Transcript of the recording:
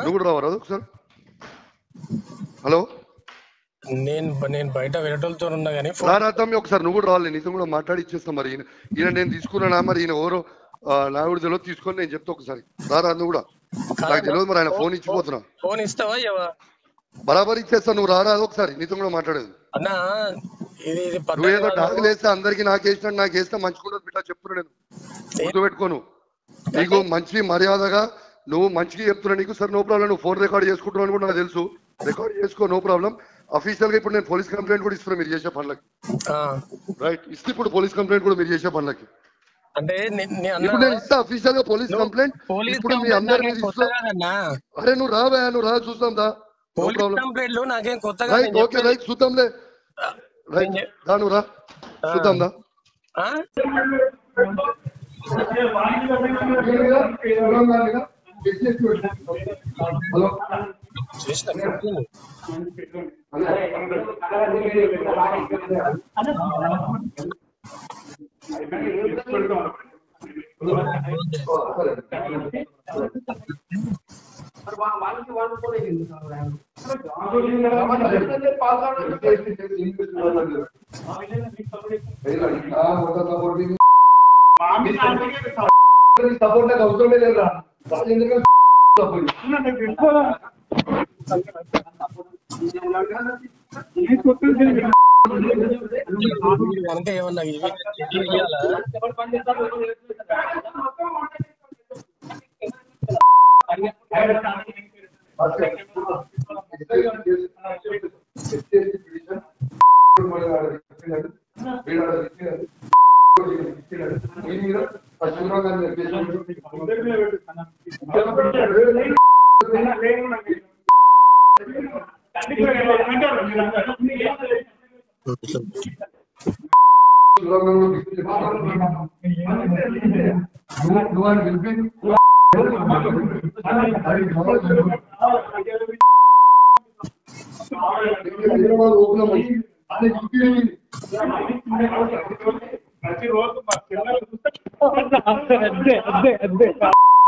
నువ్వు కూడా రావరా ఒకసారి హలో నేను నేను బయట వేరేటోళ్ళతో ఉన్నా కానీ రారా తమ్మి ఒకసారి నువ్వు కూడా రావాలి నీతో కూడా మాట్లాడి ఇచ్చేస్తాం మరి ఈయన ఈయన నేను తీసుకున్నానా మరి ఈయన ఎవరో ఆ, నాయుడు తెలియదు తీసుకొని నేను చెప్తా ఒకసారి రారా నువ్వు కూడా నాకు తెలియదు మరి ఆయన ఫోన్ ఇచ్చిపోతున్నా ఫోన్ ఇస్తావా ఇవ్వవా? బరాబర్ ఇచ్చేస్తా నువ్వు రారా ఒకసారి నీతో కూడా మాట్లాడేది అన్నా ఇది ఇది నువ్వు ఏదో పద్ధతి డాగులు వేస్తే అందరికి నాకు వేసినట్టు నాకు వేస్తే మంచిగుండదు బిడ్డ చెప్తున్నా నేను గుర్తుపెట్టుకోను నీకు మంచి మర్యాదగా నువ్వు మంచిగా చెప్తున్నా నీకు సరే నో ప్రాబ్లం నువ్వు ఫోన్ రికార్డ్ చేసుకుంటున్నావు అని కూడా నాకు తెలుసు రికార్డ్ చేసుకో నో ప్రాబ్లం అఫీషియల్ గా ఇప్పుడు నేను పోలీస్ కంప్లైంట్ కూడా ఇస్తున్నా మీరు చేసే పనులకి ఆ, రైట్ ఇస్తే ఇప్పుడు పోలీస్ కంప్లైంట్ కూడా మీరు చేసే పనులకి అంటే నే- నే అన్నా ఇప్పుడు నేను ఇస్తా అఫీషియల్ గా పోలీస్ కంప్లైంట్ పోలీస్ ఇప్పుడు మీ కంప్లైంట్ అందరి నాకేం మీద కొత్త ఇస్తా కాదన్నా అరే నువ్వు రావా నువ్వు రా చూద్దాం దా నో పోలీస్ ప్రాబ్లం కంప్లైంట్లు నాకేం కొత్తగా రైట్ ఓకే రైట్ చూద్దాంలే రైట్ దా నువ్వు రా చూద్దాం దా ఆ? హలో చేసిన సపోర్ట్ నాకు అవసరమే లేదా వాళ్ళు ఎందుకంటే సపోర్ట్ కనుక ఏమన్నా ఇవి- ఇవి ఇయ్యాలా? ప్రతిరోజు మా పిల్లలు చూస్తే అదే అదే అదే